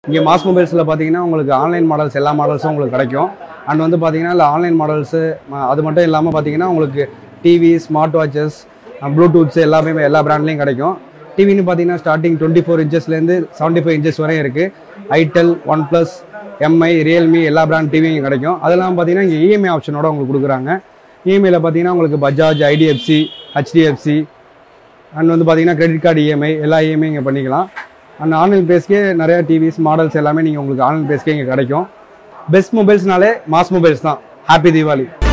இங்கே மாஸ் மொபைல்ஸில் பார்த்தீங்கன்னா உங்களுக்கு ஆன்லைன் மாடல்ஸ் எல்லா மாடல்ஸும் உங்களுக்கு கிடைக்கும் அண்ட் வந்து பார்த்தீங்கன்னா இல்லை ஆன்லைன் மாடல்ஸு அது மட்டும் இல்லாமல் பார்த்தீங்கன்னா உங்களுக்கு டிவி ஸ்மார்ட் வாட்சஸ் ப்ளூடூத்ஸ் எல்லாமே எல்லா பிராண்ட்லேயும் கிடைக்கும் டிவின்னு பார்த்தீங்கன்னா ஸ்டார்டிங் டுவெண்ட்டி ஃபோர் இன்ச்சஸ்லேருந்து செவன்ட்டி ஃபைவ் இன்ச்சஸ் வரையும் இருக்குது itel OnePlus Mi realme எல்லா பிராண்ட் டிவியும் கிடைக்கும் அதெல்லாம் பார்த்தீங்கன்னா இங்கே இஎம்ஐ ஆப்ஷனோட உங்களுக்கு கொடுக்குறாங்க இஎம்ஐயில் பார்த்தீங்கன்னா உங்களுக்கு பஜாஜ் ஐடிஎஃப்சி ஹெச்டிஎஃப்சி அண்ட் வந்து பார்த்தீங்கன்னா கிரெடிட் கார்டு இஎம்ஐ எல்லா இஎம்ஐ இங்கே பண்ணிக்கலாம் அண்ட் ஆன்லைன் பேஸ்க்கே நிறைய டிவிஸ் மாடல்ஸ் எல்லாமே நீங்கள் உங்களுக்கு ஆன்லைன் பேஸ்க்கே இங்கே கிடைக்கும் பெஸ்ட் மொபைல்ஸ்னாலே மாஸ் மொபைல்ஸ் தான் ஹாப்பி தீபாவளி